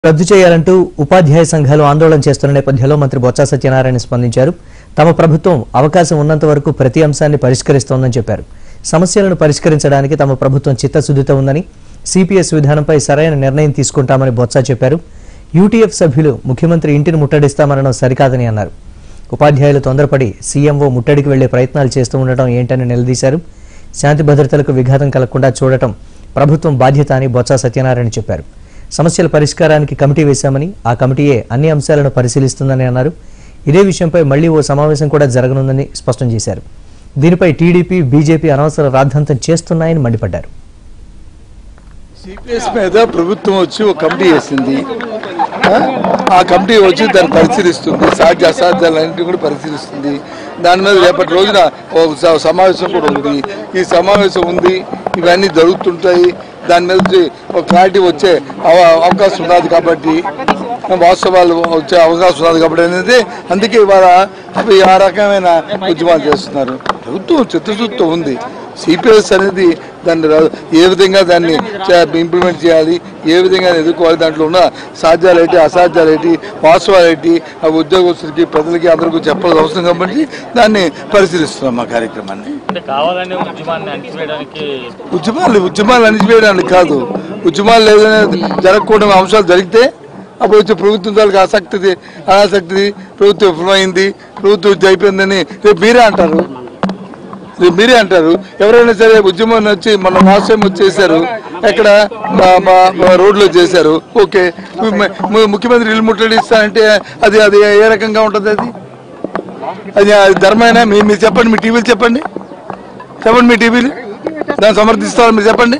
రద్దు చేయాలంటూ ఉపాధ్యాయ సంఘాలు ఆందోళన చేస్తున్న నేపథ్యంలో మంత్రి బొత్స సత్యనారాయణ స్పందించారు తమ ప్రభుత్వం అవకాశం ఉన్నంత వరకు ప్రతి అంశాన్ని పరిష్కరిస్తోందని చెప్పారు సమస్యలను పరిష్కరించడానికి తమ ప్రభుత్వం చిత్తశుద్ధితో ఉందని సిపిఎస్ విధానంపై సరైన నిర్ణయం తీసుకుంటామని బొత్స చెప్పారు యూటీఎఫ్ సభ్యులు ముఖ్యమంత్రి ఇంటిని ముట్టడిస్తామనడం సరికాదని అన్నారు ఉపాధ్యాయులు తొందరపడి సీఎంఓ ముట్టడికి వెళ్లే ప్రయత్నాలు చేస్తూ ఉండటం ఏంటని నిలదీశారు శాంతి భద్రతలకు విఘాతం కలగకుండా చూడటం ప్రభుత్వం బాధ్యత అని బొత్స సత్యనారాయణ చెప్పారు సమస్యల పరిష్కారానికి కమిటీ వేశామని ఆ కమిటీయే అన్ని అంశాలను పరిశీలిస్తుందని అన్నారు ఇదే విషయంపై మళ్లీ ఓ సమావేశం కూడా జరగనుందని స్పష్టం చేశారు దీనిపై టీడీపీ బీజేపీ అనవసర రాద్ధాంతం చేస్తున్నాయని మండిపడ్డారు సిపిఎస్ మీద ప్రభుత్వం వచ్చి ఒక కమిటీ వేసింది ఆ? ఆ కమిటీ వచ్చి దాన్ని పరిశీలిస్తుంది సాధ్య అసాధ్యాలన్నింటినీ కూడా పరిశీలిస్తుంది దాని మీద రేపటి రోజున ఒక స- సమావేశం కూడా ఉంది ఈ సమావేశం ఉంది ఇవన్నీ జరుగుతుంటాయి దాని మీద వచ్చి ఒక క్లారిటీ వచ్చే అవ- అవకాశం ఉన్నది కాబట్టి వాస్తవాలు వచ్చే అవకాశం ఉన్నది కాబట్టి అనేది అందుకే ఇవాళ అవి ఆ రకమైన ఉద్యమాలు చేస్తున్నారు ప్రభుత్వం చిత్తశుద్ధితో ఉంది సిపిఎస్ అనేది దాన్ని రా- ఏ విధంగా దాన్ని ఇంప్లిమెంట్ చేయాలి ఏ విధంగా ఎదుర్కోవాలి దాంట్లో ఉన్న సాధ్యాలు ఏంటి అసాధ్యాలు ఏంటి వాస్తవాలు ఏంటి ఆ ఉద్యోగస్తులకి ప్రజలకి అందరికీ చెప్పాల్సిన అవసరం కాబట్టి దాన్ని పరిశీలిస్తున్నాం మా కార్యక్రమాన్ని అంటే కావాలనే ఉద్యమాన్ని అణిచివేయడానికి ఉద్యమాలు ఉద్యమాలు అణిచివేయడానికి కాదు ఉద్యమాలు ఏదైనా జరగకూడని అంశాలు జరిగితే అప్పుడు వచ్చి ప్రభుత్వం తాలూకు ఆసక్తి అనాసక్తి ప్రభుత్వం విఫలమైంది ప్రభుత్వం ఇది అయిపోయిందని రేపు మీరే అంటారు రేపు మీరే అంటారు ఎవరైనా సరే ఉద్యమం వచ్చి మన రాష్ట్రం వచ్చేసారు ఎక్కడ మా- మా- మా రోడ్లో చేశారు ఓకే ము- ము- ముఖ్యమంత్రి ఇల్లు ముట్టడిస్తానంటే అది అది ఏ రకంగా ఉంటుంది అది అది అది ధర్మైనా మీ మీరు చెప్పండి మీ టీవీలు చెప్పండి చెప్పండి మీ టీవీలు దాన్ని సమర్థిస్తారా మీరు చెప్పండి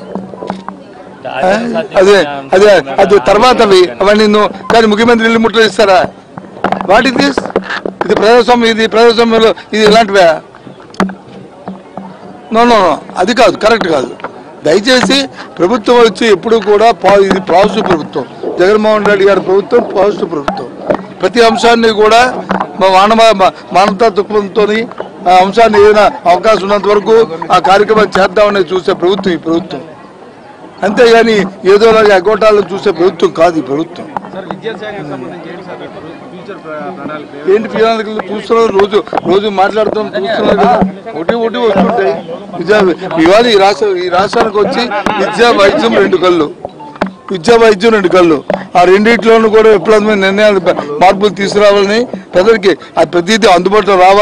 అదే అదే అది తర్వాత అవి అవన్నీ నువ్వు కానీ ముఖ్యమంత్రి ఇల్లు ముట్టలు ఇస్తారా వాట్ ఇస్ దిస్ ఇది ప్రజాస్వామ్యం ఇది ప్రజాస్వామ్యంలో ఇది ఇలాంటివే నో నో నో అది కాదు కరెక్ట్ కాదు దయచేసి ప్రభుత్వం వచ్చి ఎప్పుడు కూడా పా- ఇది పాజిటివ్ ప్రభుత్వం జగన్మోహన్ రెడ్డి గారి ప్రభుత్వం పాజిటివ్ ప్రభుత్వం ప్రతి అంశాన్ని కూడా మా మానవ మా- మానవతా దృక్పథంతో ఆ అంశాన్ని ఏదైనా అవకాశం ఉన్నంత వరకు ఆ కార్యక్రమం చేద్దామని చూసే ప్రభుత్వం ఈ ప్రభుత్వం అంతేగాని ఏదో అగోటాలను చూసే ప్రభుత్వం కాదు ఈ ప్రభుత్వం సార్ విద్యాశాఖకు సంబంధించి ఏంటి సార్ ఇప్పుడు ఫ్యూచర్ ప్ర- ప్రణాళిక ఏంటి ప్రణాళికలు చూస్తున్నారు రోజు రోజు మాట్లాడుతున్నాం చూస్తున్నారు కదా ఒకటి ఒకటి వస్తుంటాయి విద్యా ఇవాళ ఈ రాష్ట్ర ఈ రాష్ట్రానికి వచ్చి విద్యా వైద్యం రెండు కళ్ళు విద్యా వైద్యం రెండు కళ్ళు ఆ రెండిట్లోనూ కూడా విప్లవమైన నిర్ణయాలు మార్పులు తీసుకురావాలని ప్రజలకి ఆ ప్రతిదీ అందుబాటులో రావాలి